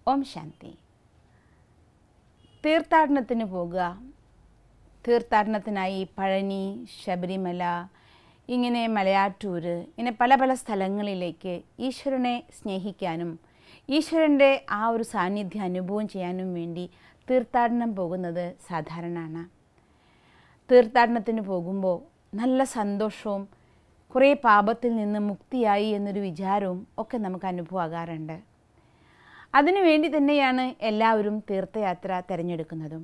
ഓം ശാന്തി തീർത്ഥാടനത്തിന് പോകുക തീർത്ഥാടനത്തിനായി പഴനി ശബരിമല ഇങ്ങനെ മലയാറ്റൂർ ഇങ്ങനെ പല പല സ്ഥലങ്ങളിലേക്ക് ഈശ്വരനെ സ്നേഹിക്കാനും ഈശ്വരൻ്റെ ആ ഒരു സാന്നിധ്യം അനുഭവം ചെയ്യാനും വേണ്ടി തീർത്ഥാടനം പോകുന്നത് സാധാരണമാണ് തീർത്ഥാടനത്തിന് പോകുമ്പോൾ നല്ല സന്തോഷവും കുറേ പാപത്തിൽ നിന്ന് മുക്തിയായി എന്നൊരു വിചാരവും ഒക്കെ നമുക്ക് അനുഭവമാകാറുണ്ട് അതിനുവേണ്ടി തന്നെയാണ് എല്ലാവരും തീർത്ഥയാത്ര തിരഞ്ഞെടുക്കുന്നതും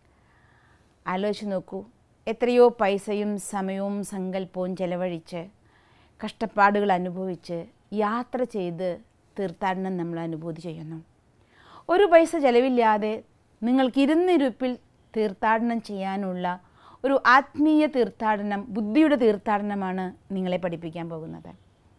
ആലോചിച്ച് നോക്കൂ എത്രയോ പൈസയും സമയവും സങ്കല്പവും ചെലവഴിച്ച് കഷ്ടപ്പാടുകൾ അനുഭവിച്ച് യാത്ര ചെയ്ത് തീർത്ഥാടനം നമ്മൾ അനുഭൂതി ചെയ്യുന്നു ഒരു പൈസ ചെലവില്ലാതെ നിങ്ങൾക്ക് ഇരുന്നിരുപ്പിൽ തീർത്ഥാടനം ചെയ്യാനുള്ള ഒരു ആത്മീയ തീർത്ഥാടനം ബുദ്ധിയുടെ തീർത്ഥാടനമാണ് നിങ്ങളെ പഠിപ്പിക്കാൻ പോകുന്നത്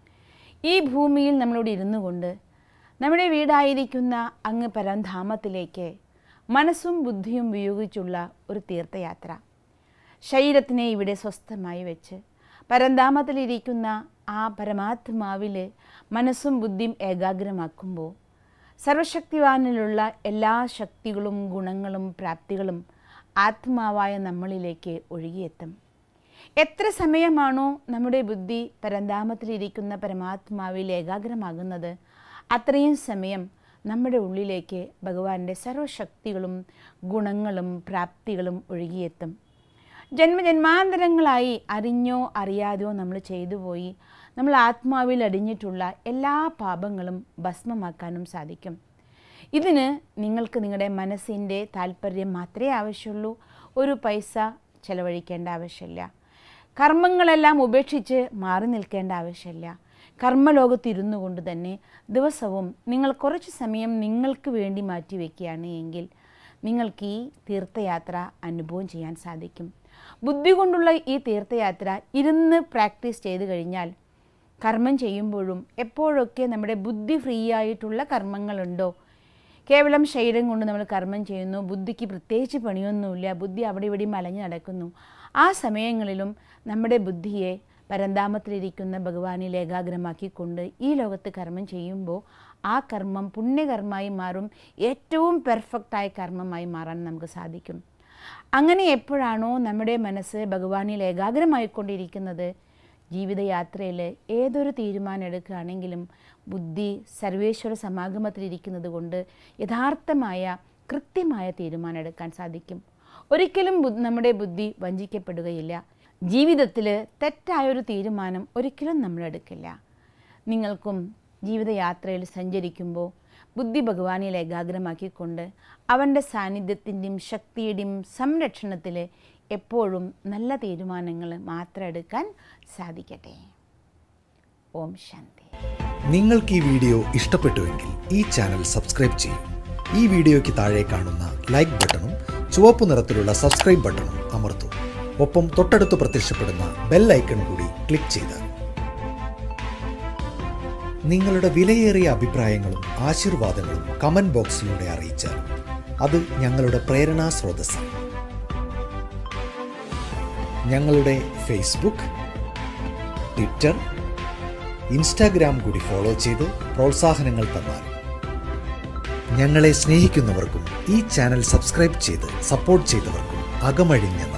ഈ ഭൂമിയിൽ നമ്മളോട് ഇരുന്നു കൊണ്ട് നമ്മുടെ വീടായിരിക്കുന്ന അങ്ങ് പരംധാമത്തിലേക്ക് മനസ്സും ബുദ്ധിയും ഉപയോഗിച്ചുള്ള ഒരു തീർത്ഥയാത്ര ശരീരത്തിനെ ഇവിടെ സ്വസ്ഥമായി വെച്ച് പരന്താമത്തിലിരിക്കുന്ന ആ പരമാത്മാവിൽ മനസ്സും ബുദ്ധിയും ഏകാഗ്രമാക്കുമ്പോൾ സർവശക്തിവാനിലുള്ള എല്ലാ ശക്തികളും ഗുണങ്ങളും പ്രാപ്തികളും ആത്മാവായ നമ്മളിലേക്ക് ഒഴുകിയെത്തും എത്ര സമയമാണോ നമ്മുടെ ബുദ്ധി പരന്താമത്തിലിരിക്കുന്ന പരമാത്മാവിൽ ഏകാഗ്രമാകുന്നത് അത്രയും സമയം നമ്മുടെ ഉള്ളിലേക്ക് ഭഗവാന്റെ സർവശക്തികളും ഗുണങ്ങളും പ്രാപ്തികളും ഒഴുകിയെത്തും ജന്മജന്മാന്തരങ്ങളായി അറിഞ്ഞോ അറിയാതെയോ നമ്മൾ ചെയ്തു പോയി നമ്മൾ ആത്മാവിൽ അടിഞ്ഞിട്ടുള്ള എല്ലാ പാപങ്ങളും ഭസ്മമാക്കാനും സാധിക്കും ഇതിന് നിങ്ങൾക്ക് നിങ്ങളുടെ മനസ്സിൻ്റെ താല്പര്യം മാത്രമേ ആവശ്യമുള്ളൂ ഒരു പൈസ ചെലവഴിക്കേണ്ട ആവശ്യമില്ല കർമ്മങ്ങളെല്ലാം ഉപേക്ഷിച്ച് മാറി നിൽക്കേണ്ട ആവശ്യമില്ല കർമ്മലോകത്തിരുന്നു കൊണ്ട് തന്നെ ദിവസവും നിങ്ങൾ കുറച്ച് സമയം നിങ്ങൾക്ക് വേണ്ടി മാറ്റിവെക്കുകയാണ് എങ്കിൽ നിങ്ങൾക്ക് ഈ തീർത്ഥയാത്ര അനുഭവം ചെയ്യാൻ സാധിക്കും ബുദ്ധി കൊണ്ടുള്ള ഈ തീർത്ഥയാത്ര ഇരുന്ന് പ്രാക്ടീസ് ചെയ്ത് കഴിഞ്ഞാൽ കർമ്മം ചെയ്യുമ്പോഴും എപ്പോഴൊക്കെ നമ്മുടെ ബുദ്ധി ഫ്രീ ആയിട്ടുള്ള കർമ്മങ്ങളുണ്ടോ കേവലം ശരീരം കൊണ്ട് നമ്മൾ കർമ്മം ചെയ്യുന്നു ബുദ്ധിക്ക് പ്രത്യേകിച്ച് പണിയൊന്നുമില്ല ബുദ്ധി അവിടെ ഇവിടെ മലഞ്ഞു നടക്കുന്നു ആ സമയങ്ങളിലും നമ്മുടെ ബുദ്ധിയെ പരന്താമത്തിലിരിക്കുന്ന ഭഗവാനിൽ ഏകാഗ്രമാക്കിക്കൊണ്ട് ഈ ലോകത്ത് കർമ്മം ചെയ്യുമ്പോൾ ആ കർമ്മം പുണ്യകർമ്മമായി മാറും ഏറ്റവും പെർഫെക്റ്റായ കർമ്മമായി മാറാൻ നമുക്ക് സാധിക്കും അങ്ങനെ എപ്പോഴാണോ നമ്മുടെ മനസ്സ് ഭഗവാനിൽ ഏകാഗ്രമായിക്കൊണ്ടിരിക്കുന്നത് ജീവിതയാത്രയിൽ ഏതൊരു തീരുമാനം എടുക്കുകയാണെങ്കിലും ബുദ്ധി സർവേശ്വര സമാഗമത്തിലിരിക്കുന്നത് കൊണ്ട് യഥാർത്ഥമായ കൃത്യമായ തീരുമാനം എടുക്കാൻ സാധിക്കും ഒരിക്കലും ബു- നമ്മുടെ ബുദ്ധി വഞ്ചിക്കപ്പെടുകയില്ല ജീവിതത്തിൽ തെറ്റായൊരു തീരുമാനം ഒരിക്കലും നമ്മൾ എടുക്കില്ല നിങ്ങൾക്കും ജീവിതയാത്രയിൽ സഞ്ചരിക്കുമ്പോൾ ബുദ്ധി ഭഗവാനിൽ ഏകാഗ്രമാക്കിക്കൊണ്ട് അവൻ്റെ സാന്നിധ്യത്തിൻ്റെയും ശക്തിയുടെയും സംരക്ഷണത്തിൽ എപ്പോഴും നല്ല തീരുമാനങ്ങൾ മാത്രം എടുക്കാൻ സാധിക്കട്ടെ ഓം ശാന്തി നിങ്ങൾക്ക് ഈ വീഡിയോ ഇഷ്ടപ്പെട്ടുവെങ്കിൽ ഈ ചാനൽ സബ്സ്ക്രൈബ് ചെയ്യൂ ഈ വീഡിയോയ്ക്ക് താഴെ കാണുന്ന ലൈക്ക് ബട്ടണും ചുവപ്പ് നിറത്തിലുള്ള സബ്സ്ക്രൈബ് ബട്ടണും അമർത്തൂ ഒപ്പം തൊട്ടടുത്ത് പ്രത്യക്ഷപ്പെടുന്ന ബെൽ ഐക്കൺ കൂടി ക്ലിക്ക് ചെയ്താൽ നിങ്ങളുടെ വിലയേറിയ അഭിപ്രായങ്ങളും ആശീർവാദങ്ങളും കമന്റ് ബോക്സിലൂടെ അറിയിച്ചാൽ അത് ഞങ്ങളുടെ പ്രേരണാ സ്രോതസ്സാണ് ഞങ്ങളുടെ ഫേസ്ബുക്ക് ട്വിറ്റർ ഇൻസ്റ്റാഗ്രാം കൂടി ഫോളോ ചെയ്ത് പ്രോത്സാഹനങ്ങൾ തന്നാൽ ഞങ്ങളെ സ്നേഹിക്കുന്നവർക്കും ഈ ചാനൽ സബ്സ്ക്രൈബ് ചെയ്ത് സപ്പോർട്ട് ചെയ്തവർക്കും അകമഴിഞ്ഞ നന്ദി